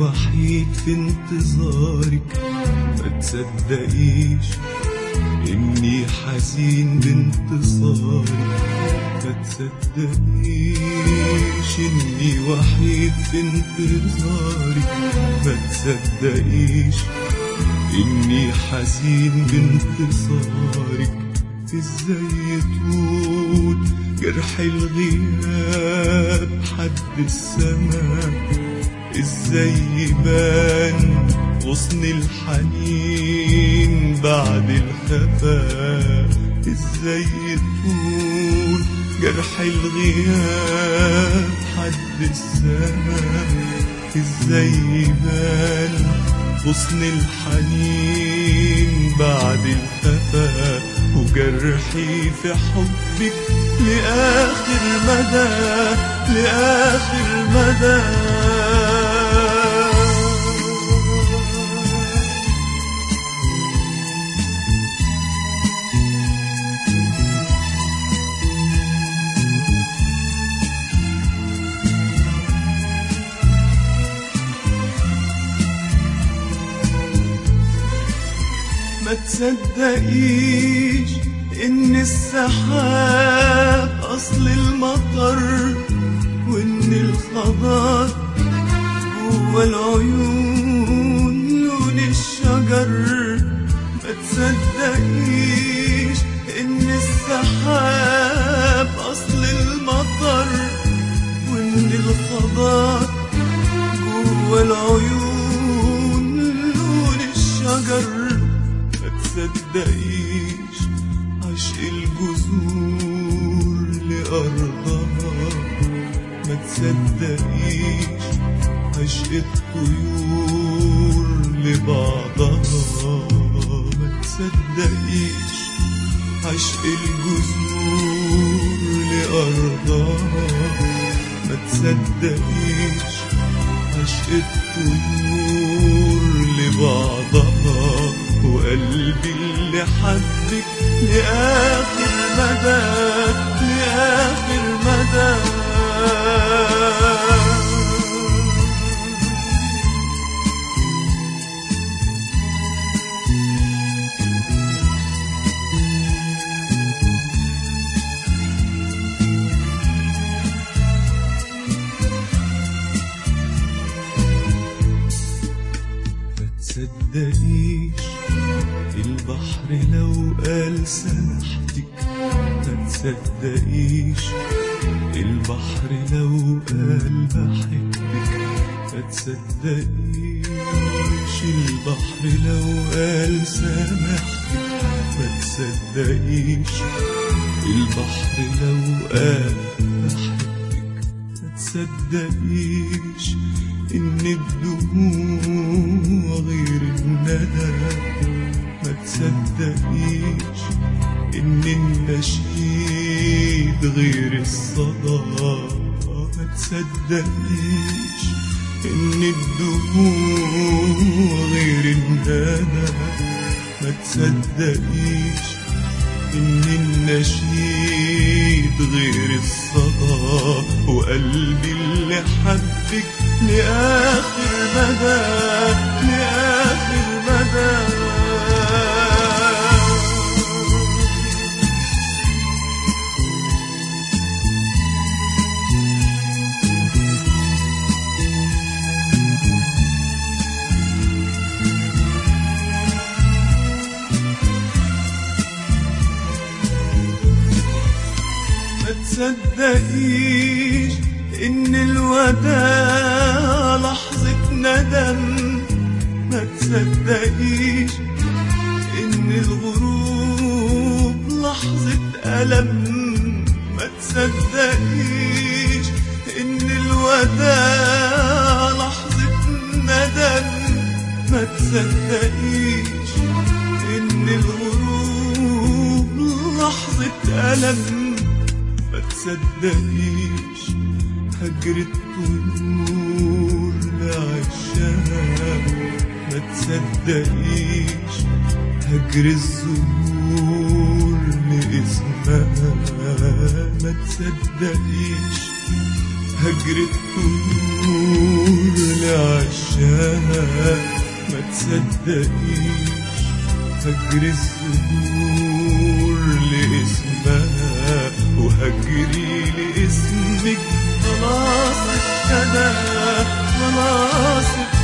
وحيد في انتظارك ما تصدقيش إني حزين بانتصارك ما تصدقيش إني وحيد في انتظارك ما تصدقيش إني حزين بانتصارك ازاي طول جرح الغياب حد السماء ازاي يبان غصن الحنين بعد الخفاء ازاي طول جرح الغياب حد السماء ازاي يبان غصن الحنين بعد الخفاء وجرحي في حبك لآخر مدى لآخر مدى ما تصدقيش إن السحاب أصل المطر وإن الخضار جوا العيون لون الشجر ما تصدقيش إن السحاب أصل المطر وإن الخضار جوا العيون لون الشجر ما تصدقيش عشق الجذور لأرضها ما تصدقيش عشق الطيور لبعضها ما تصدقيش عشق الجذور لأرضها ما تصدقيش عشق الطيور لبعضها وقلبي اللي حبك لآخر مدى لآخر مدى تصدقيش البحر لو قال سامحتك ما تصدقيش البحر لو قال بحبك ما تصدقيش البحر لو قال سامحتك ما تصدقيش البحر لو قال بحبك ما تصدقيش إن الدموع غير الندى ما تصدقيش إن النشيد غير الصدى ما تصدقيش إن الدموع غير الندى ما تصدقيش إن النشيد غير الصدى وقلبي اللي حبك لآخر مدى لآخر مدى ما تصدقيش إن الوداع لحظة ندم ما تصدقيش إن الغروب لحظة ألم ما تصدقيش إن الوداع لحظة ندم ما تصدقيش إن الغروب لحظة ألم ما تصدقيش هجر الطيور لعشها ما تصدقيش هجر الزهور لاسمها ما تصدقيش هجر الطيور لعشاها ما تصدقيش هجر الزهور لاسمها وهجري لاسمك خلاص ابتدى خلاص ابتدى